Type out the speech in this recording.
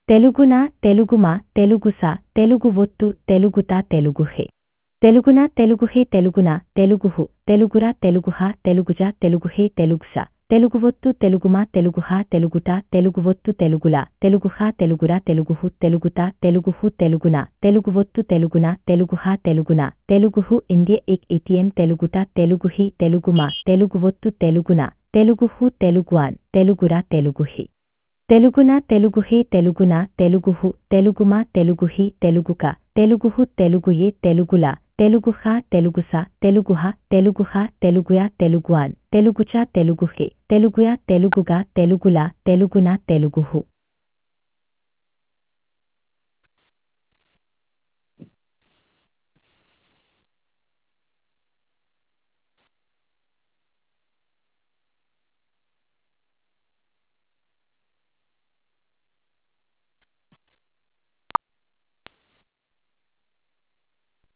తెలుగున తెలుగుమా తెలుగుస తెలుగు ఒత్తు తెలుగుత తెలుగుహే తెలుగున తెలుగుహే తెలుగున తెలుగుహు తెలుగురా తెలుగుహ తెలుగుజ తెలుగుహే తెలుగుస తెలుగువొత్తు తెలుగుమా తెలుగుహ తెలుగుట తెలుగువొత్తు తెలుగుల తెలుగుహ తెలుగురా తెలుగుహు తెలుగుత తెలుగుహు తెలుగున తెలుగువొత్తు తెలుగున తెలుగుహ తెలుగున తెలుగుహు ఇండియ ఇక్ ఇటిఎం తెలుగుట తెలుగుహి తెలుగుమా తెలుగువొత్తు తెలుగున తెలుగుహు తెలుగువాన్ తెలుగురా తెలుగుహి తెలుగున తెలుగుహే తెలుగున తెలుగుహు తెలుగుమా తెలుగుహి తెలుగుక తెలుగుహు తెలుగుయే తెలుగుల తెలుగుహ తెలుగుస తెలుగుహ తెలుగుహ తెలుగుయా తెలుగువాన్ తెలుగుచ తెలుగుహే తెలుగుయా తెలుగుగా తెలుగుల తెలుగున తెలుగుహు